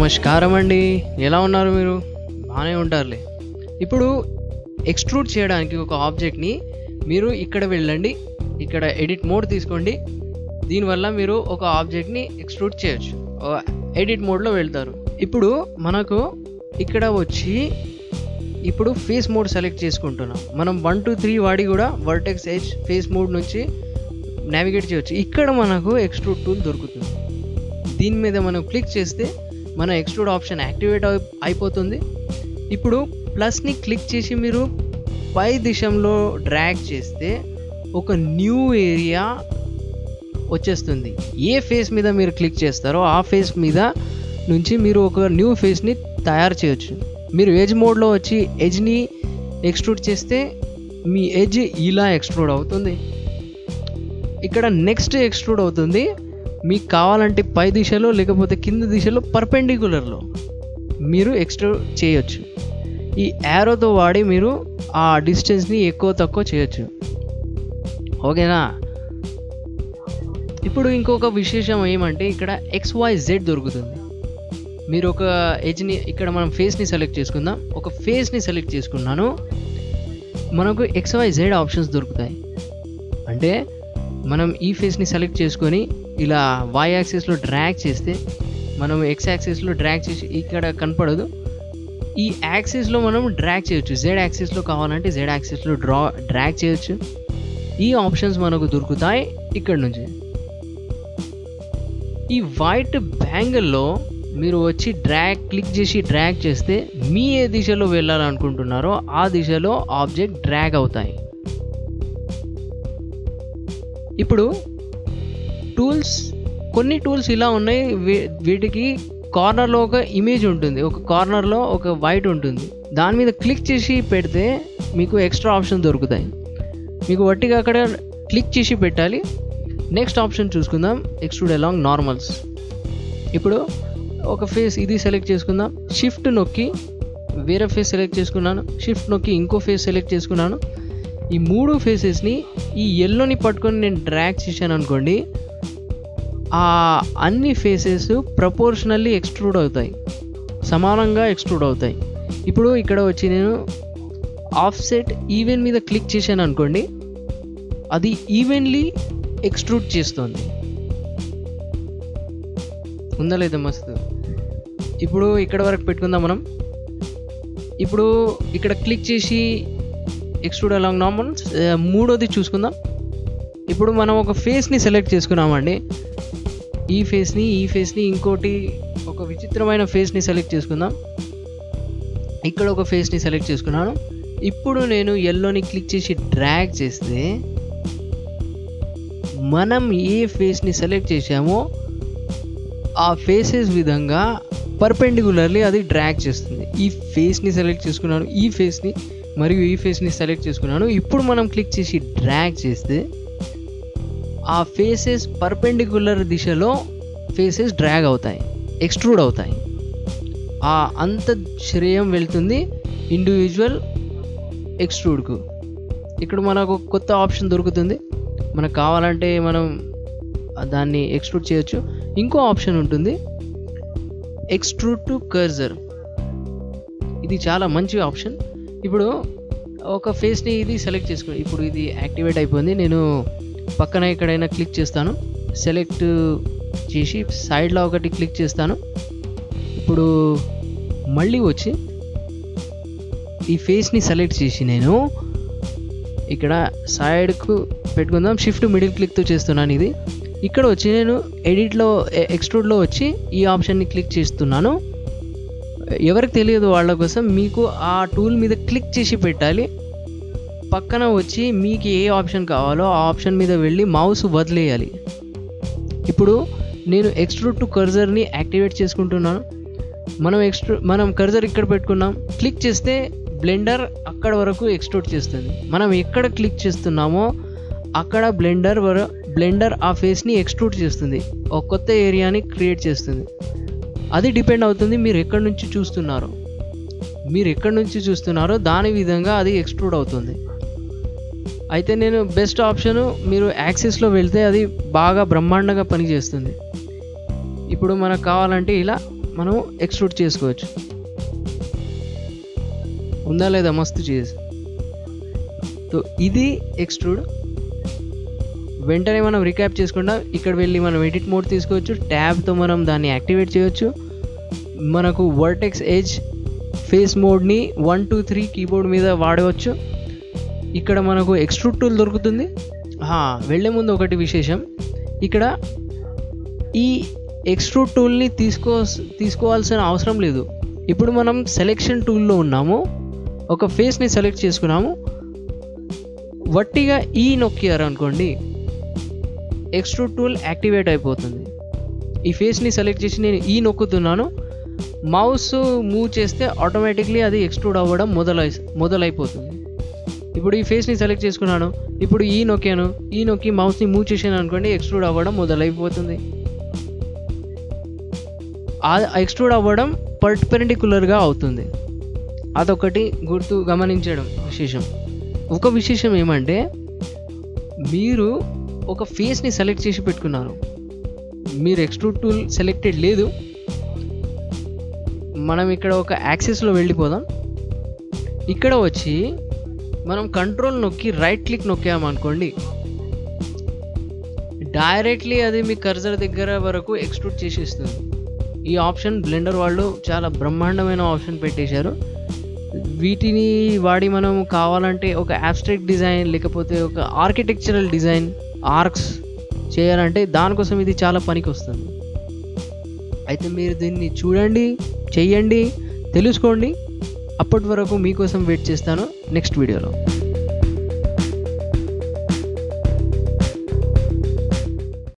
నమస్కారం అండి ఎలా ఉన్నారు మీరు బాగానే ఉంటారులే ఇప్పుడు ఎక్స్ట్రూడ్ చేయడానికి ఒక ఆబ్జెక్ట్ని మీరు ఇక్కడ వెళ్ళండి ఇక్కడ ఎడిట్ మోడ్ తీసుకోండి దీనివల్ల మీరు ఒక ఆబ్జెక్ట్ని ఎక్స్ట్రూడ్ చేయొచ్చు ఎడిట్ మోడ్లో వెళ్తారు ఇప్పుడు మనకు ఇక్కడ వచ్చి ఇప్పుడు ఫేస్ మోడ్ సెలెక్ట్ చేసుకుంటున్నాం మనం వన్ టూ త్రీ వాడి కూడా వర్టెక్స్ ఎడ్జ్ ఫేస్ మోడ్ నుంచి నావిగేట్ చేయొచ్చు ఇక్కడ మనకు ఎక్స్ట్రూడ్ టూల్ దొరుకుతుంది దీని మీద మనం క్లిక్ చేస్తే మన ఎక్స్ట్రూడ్ ఆప్షన్ యాక్టివేట్ అయి- అయిపోతుంది ఇప్పుడు ప్లస్ని క్లిక్ చేసి మీరు పై దిశలో డ్రాగ్ చేస్తే ఒక న్యూ ఏరియా వచ్చేస్తుంది ఏ ఫేస్ మీద మీరు క్లిక్ చేస్తారో ఆ ఫేస్ మీద నుంచి మీరు ఒక న్యూ ఫేస్ని తయారు చేయొచ్చు మీరు ఎడ్జ్ మోడ్లో వచ్చి ఎడ్జ్ని ఎక్స్ట్రూడ్ చేస్తే మీ ఎడ్జ్ ఇలా ఎక్స్ట్రూడ్ అవుతుంది ఇక్కడ నెక్స్ట్ ఎక్స్ట్రూడ్ అవుతుంది మీకు కావాలంటే పై దిశలో లేకపోతే కింద దిశలో పర్పెండిక్యులర్లో మీరు ఎక్స్ట్రూడ్ చేయొచ్చు ఈ యారోతో వాడి మీరు ఆ డిస్టెన్స్ని ఎక్కువ తక్కువ చేయొచ్చు ఓకేనా ఇప్పుడు ఇంకొక విశేషం ఏమంటే ఇక్కడ ఎక్స్ వై జెడ్ దొరుకుతుంది మీరు ఒక ఎడ్జ్ని ఇక్కడ మనం ఫేస్ని సెలెక్ట్ చేసుకుందాం ఒక ఫేస్ని సెలెక్ట్ చేసుకున్నాను మనకు ఎక్స్ వై జెడ్ ఆప్షన్స్ దొరుకుతాయి అంటే మనం ఈ ఫేస్ని సెలెక్ట్ చేసుకొని ఇలా వై యాక్సిస్లో డ్రాగ్ చేస్తే మనం ఎక్స్ యాక్సిస్లో డ్రాగ్ చేసి ఇక్కడ కనపడదు ఈ యాక్సిస్లో మనం డ్రాగ్ చేయొచ్చు జెడ్ యాక్సిస్లో కావాలంటే జెడ్ యాక్సిస్లో డ్రా డ్రాగ్ చేయొచ్చు ఈ ఆప్షన్స్ మనకు దొరుకుతాయి ఇక్కడ నుంచి ఈ వైట్ బ్యాంగిల్లో మీరు వచ్చి డ్రాగ్ క్లిక్ చేసి డ్రాగ్ చేస్తే మీ ఏ దిశలో వెళ్ళాలనుకుంటున్నారో ఆ దిశలో ఆబ్జెక్ట్ డ్రాగ్ అవుతాయి ఇప్పుడు టూల్స్ కొన్ని టూల్స్ ఇలా ఉన్నాయి వీ- వీటికి కార్నర్లో ఒక ఇమేజ్ ఉంటుంది ఒక కార్నర్లో ఒక వైట్ ఉంటుంది దాని మీద క్లిక్ చేసి పెడితే మీకు ఎక్స్ట్రా ఆప్షన్ దొరుకుతాయి మీకు వట్టిగా అక్కడ క్లిక్ చేసి పెట్టాలి నెక్స్ట్ ఆప్షన్ చూసుకుందాం ఎక్స్ట్రూడ్ అలాంగ్ నార్మల్స్ ఇప్పుడు ఒక ఫేస్ ఇది సెలెక్ట్ చేసుకుందాం షిఫ్ట్ నొక్కి వేరే ఫేస్ సెలెక్ట్ చేసుకున్నాను షిఫ్ట్ నొక్కి ఇంకో ఫేస్ సెలెక్ట్ చేసుకున్నాను ఈ మూడు ఫేసెస్ని ఈ ఎల్లోని పట్టుకొని నేను డ్రాగ్ చేశాను అనుకోండి ఆ అన్ని ఫేసెస్ ప్రపోర్షనల్లీ ఎక్స్ట్రూడ్ అవుతాయి సమానంగా ఎక్స్ట్రూడ్ అవుతాయి ఇప్పుడు ఇక్కడ వచ్చి నేను ఆఫ్సెట్ ఈవెన్ మీద క్లిక్ చేశాను అనుకోండి అది ఈవెన్లీ ఎక్స్ట్రూడ్ చేస్తుంది ఉందా లేదా మస్తు ఇప్పుడు ఇక్కడ వరకు పెట్టుకుందాం మనం ఇప్పుడు ఇక్కడ క్లిక్ చేసి ఎక్స్ట్రూడ్ అలాంగ్ నార్మల్ మూడోది చూసుకుందాం ఇప్పుడు మనం ఒక ఫేస్ని సెలెక్ట్ చేసుకున్నామండి ఈ ఫేస్ని ఈ ఫేస్ని ఇంకోటి ఒక విచిత్రమైన ఫేస్ని సెలెక్ట్ చేసుకుందాం ఇక్కడ ఒక ఫేస్ని సెలెక్ట్ చేసుకున్నాను ఇప్పుడు నేను ఎల్లోని క్లిక్ చేసి డ్రాగ్ చేస్తే మనం ఏ ఫేస్ని సెలెక్ట్ చేసామో ఆ ఫేసెస్ విధంగా పర్పెండికులర్లీ అది డ్రాగ్ చేస్తుంది ఈ ఫేస్ని సెలెక్ట్ చేసుకున్నాను ఈ ఫేస్ని మరియు ఈ ఫేస్ని సెలెక్ట్ చేసుకున్నాను ఇప్పుడు మనం క్లిక్ చేసి డ్రాగ్ చేస్తే ఆ ఫేసెస్ పర్పెండికులర్ దిశలో ఫేసెస్ డ్రాగ్ అవుతాయి ఎక్స్ట్రూడ్ అవుతాయి ఆ అంత శ్రేయం వెళ్తుంది ఇండివిజువల్ ఎక్స్ట్రూడ్కు ఇక్కడ మనకు ఒక కొత్త ఆప్షన్ దొరుకుతుంది మనకు కావాలంటే మనం దాన్ని ఎక్స్ట్రూడ్ చేయొచ్చు ఇంకో ఆప్షన్ ఉంటుంది ఎక్స్ట్రూడ్ టు కర్జర్ ఇది చాలా మంచి ఆప్షన్ ఇప్పుడు ఒక ఫేస్ని ఇది సెలెక్ట్ చేసుకుని ఇప్పుడు ఇది యాక్టివేట్ అయిపోయింది నేను పక్కన ఎక్కడైనా క్లిక్ చేస్తాను సెలెక్ట్ చేసి సైడ్లో ఒకటి క్లిక్ చేస్తాను ఇప్పుడు మళ్ళీ వచ్చి ఈ ఫేస్ని సెలెక్ట్ చేసి నేను ఇక్కడ సైడ్కు పెట్టుకుందాం షిఫ్ట్ మిడిల్ క్లిక్తో చేస్తున్నాను ఇది ఇక్కడ వచ్చి నేను ఎడిట్లో ఎక్స్ట్రూడ్లో వచ్చి ఈ ఆప్షన్ని క్లిక్ చేస్తున్నాను ఎవరికి తెలియదు వాళ్ళ కోసం మీకు ఆ టూల్ మీద క్లిక్ చేసి పెట్టాలి పక్కన వచ్చి మీకు ఏ ఆప్షన్ కావాలో ఆ ఆప్షన్ మీద వెళ్ళి మౌస్ వదిలేయాలి ఇప్పుడు నేను ఎక్స్ట్రూడ్ టు కర్జర్ని యాక్టివేట్ చేసుకుంటున్నాను మనం ఎక్స్ట్రూ మనం కర్జర్ ఇక్కడ పెట్టుకున్నాం క్లిక్ చేస్తే బ్లెండర్ అక్కడ వరకు ఎక్స్ట్రూడ్ చేస్తుంది మనం ఎక్కడ క్లిక్ చేస్తున్నామో అక్కడ బ్లెండర్ వర బ్లెండర్ ఆ ఫేస్ని ఎక్స్ట్రూడ్ చేస్తుంది ఒక కొత్త ఏరియాని క్రియేట్ చేస్తుంది అది డిపెండ్ అవుతుంది మీరు ఎక్కడి నుంచి చూస్తున్నారో మీరు ఎక్కడి నుంచి చూస్తున్నారో దాని విధంగా అది ఎక్స్ట్రూడ్ అవుతుంది అయితే నేను బెస్ట్ ఆప్షన్ మీరు యాక్సెస్లో వెళ్తే అది బాగా బ్రహ్మాండంగా పనిచేస్తుంది ఇప్పుడు మనకు కావాలంటే ఇలా మనం ఎక్స్ట్రూడ్ చేసుకోవచ్చు ఉందా లేదా మస్తు చేసి సో ఇది ఎక్స్ట్రూడ్ వెంటనే మనం రికాప్ చేసుకుండా ఇక్కడ వెళ్ళి మనం ఎడిట్ మోడ్ తీసుకోవచ్చు ట్యాబ్తో మనం దాన్ని యాక్టివేట్ చేయొచ్చు మనకు వర్టెక్స్ ఎడ్జ్ ఫేస్ మోడ్ని వన్ టూ త్రీ కీబోర్డ్ మీద వాడవచ్చు ఇక్కడ మనకు ఎక్స్ట్రూడ్ టూల్ దొరుకుతుంది వెళ్ళే ముందు ఒకటి విశేషం ఇక్కడ ఈ ఎక్స్ట్రూడ్ టూల్ని తీసుకో తీసుకోవాల్సిన అవసరం లేదు ఇప్పుడు మనం సెలెక్షన్ టూల్లో ఉన్నాము ఒక ఫేస్ని సెలెక్ట్ చేసుకున్నాము వట్టిగా ఈ నొక్కారు అనుకోండి ఎక్స్ట్రూడ్ టూల్ యాక్టివేట్ అయిపోతుంది ఈ ఫేస్ని సెలెక్ట్ చేసి నేను ఈ నొక్కుతున్నాను మౌస్ మూవ్ చేస్తే ఆటోమేటిక్లీ అది ఎక్స్ట్రూడ్ అవ్వడం మొదలై మొదలైపోతుంది ఇప్పుడు ఈ ఫేస్ని సెలెక్ట్ చేసుకున్నాను ఇప్పుడు ఈ నొక్కాను ఈ నొక్కి మౌస్ని మూవ్ చేసాను అనుకోండి ఎక్స్ట్రూడ్ అవ్వడం మొదలైపోతుంది ఆ ఎక్స్ట్రూడ్ అవ్వడం పర్టిపెండికులర్గా అవుతుంది అదొకటి గుర్తు గమనించడం విశేషం ఒక విశేషం ఏమంటే మీరు ఒక ఫేస్ని సెలెక్ట్ చేసి పెట్టుకున్నారు మీరు ఎక్స్ట్రూడ్ టూల్ సెలెక్టెడ్ లేదు మనం ఇక్కడ ఒక యాక్సెస్లో వెళ్ళిపోదాం ఇక్కడ వచ్చి మనం కంట్రోల్ నొక్కి రైట్ క్లిక్ నొక్కామనుకోండి డైరెక్ట్లీ అది మీ కర్జర్ దగ్గర వరకు ఎక్స్ట్రూడ్ చేసేస్తుంది ఈ ఆప్షన్ బ్లెండర్ వాళ్ళు చాలా బ్రహ్మాండమైన ఆప్షన్ పెట్టేశారు వీటిని వాడి మనం కావాలంటే ఒక అబ్స్ట్రాక్ట్ డిజైన్ లేకపోతే ఒక ఆర్కిటెక్చరల్ డిజైన్ ఆర్క్స్ చేయాలంటే దానికోసం ఇది చాలా పనికి వస్తుంది అయితే మీరు దీన్ని చూడండి చెయ్యండి తెలుసుకోండి అప్పటి వరకు మీకోసం వెయిట్ చేస్తాను నెక్స్ట్ వీడియోలో